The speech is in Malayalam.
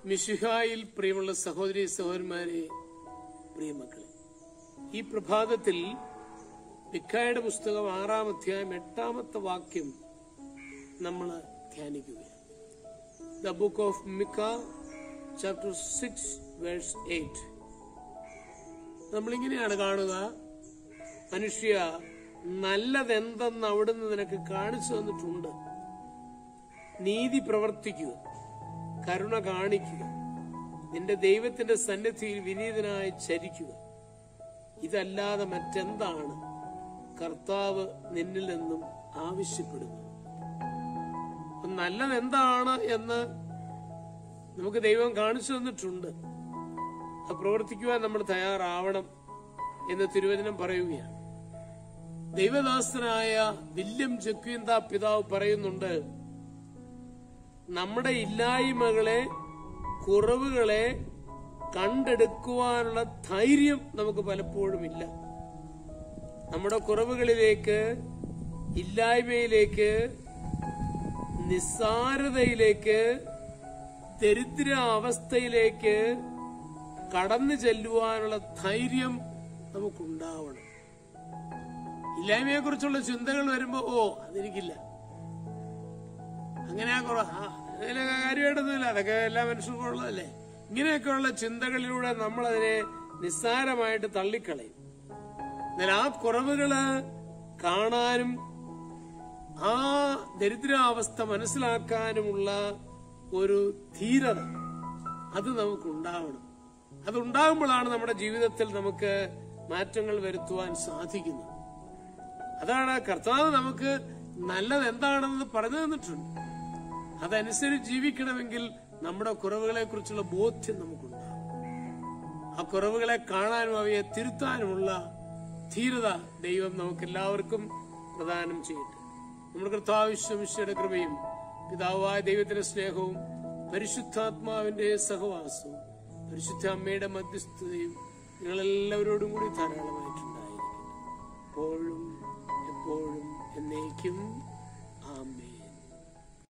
മിശിഹായിൽ പ്രിയമുള്ള സഹോദരി സഹോദരന്മാരെ പ്രിയമക്കളെ ഈ പ്രഭാതത്തിൽ മിക്കായുടെ പുസ്തകം ആറാം അധ്യായം എട്ടാമത്തെ വാക്യം നമ്മൾ ധ്യാനിക്കുകയാണ് the book of Micah chapter six verse eight നമ്മളിങ്ങനെയാണ് കാണുക മനുഷ്യ നല്ലതെന്തെന്ന് അവിടുന്ന് നിനക്ക് കാണിച്ചു തന്നിട്ടുണ്ട് നീതി പ്രവർത്തിക്കുക കരുണ കാണിക്കുക നിന്റെ ദൈവത്തിന്റെ സന്നിധിയിൽ വിനീതനായി ചരിക്കുക ഇതല്ലാതെ മറ്റെന്താണ് കർത്താവ് നിന്നിൽ നിന്നും ആവശ്യപ്പെടുന്നത് അപ്പൊ നല്ലത് എന്താണ് എന്ന് നമുക്ക് ദൈവം കാണിച്ചു തന്നിട്ടുണ്ട് അത് പ്രവർത്തിക്കുവാൻ നമ്മൾ തയ്യാറാവണം എന്ന് തിരുവചനം പറയുകയാണ് ദൈവദാസനായ വില്യം ജക്വിന്ത പിതാവ് പറയുന്നുണ്ട് നമ്മുടെ ഇല്ലായ്മകളെ കുറവുകളെ കണ്ടെടുക്കുവാനുള്ള ധൈര്യം നമുക്ക് പലപ്പോഴും ഇല്ല നമ്മുടെ കുറവുകളിലേക്ക് ഇല്ലായ്മയിലേക്ക് നിസ്സാരതയിലേക്ക് ദരിദ്ര അവസ്ഥയിലേക്ക് കടന്നു ചെല്ലുവാനുള്ള ധൈര്യം നമുക്കുണ്ടാവണം ഇല്ലായ്മയെ കുറിച്ചുള്ള ചിന്തകൾ വരുമ്പോ ഓ അതെനിക്കില്ല അങ്ങനെ കുറ അതിലൊക്കെ കാര്യമായിട്ടൊന്നുമില്ല അതൊക്കെ എല്ലാ മനുഷ്യർക്കും ഉള്ളതല്ലേ ഇങ്ങനെയൊക്കെയുള്ള ചിന്തകളിലൂടെ നമ്മൾ അതിനെ നിസ്സാരമായിട്ട് തള്ളിക്കളയും എന്നാൽ ആ കുറവുകള് കാണാനും ആ ദരിദ്രാവസ്ഥ മനസ്സിലാക്കാനുമുള്ള ഒരു ധീരത അത് നമുക്കുണ്ടാവണം അതുണ്ടാകുമ്പോഴാണ് നമ്മുടെ ജീവിതത്തിൽ നമുക്ക് മാറ്റങ്ങൾ വരുത്തുവാൻ സാധിക്കുന്നത് അതാണ് കർത്താവ് നമുക്ക് നല്ലത് എന്താണെന്ന് പറഞ്ഞു തന്നിട്ടുണ്ട് അതനുസരിച്ച് ജീവിക്കണമെങ്കിൽ നമ്മുടെ കുറവുകളെ കുറിച്ചുള്ള ബോധ്യം നമുക്കുണ്ടാവും ആ കുറവുകളെ കാണാനും അവയെ തിരുത്താനുമുള്ള ധീരത ദൈവം നമുക്ക് എല്ലാവർക്കും പ്രദാനം ചെയ്യട്ടെ നമ്മുടെ കർത്താവിശ്വമിശയുടെ കൃപയും പിതാവായ ദൈവത്തിന്റെ സ്നേഹവും പരിശുദ്ധാത്മാവിന്റെ സഹവാസവും പരിശുദ്ധ അമ്മയുടെ മധ്യസ്ഥതയും നിങ്ങളെല്ലാവരോടും കൂടി ധാരാളമായിട്ടുണ്ടായിരിക്കും എപ്പോഴും എപ്പോഴും എന്നേക്കും ആമേ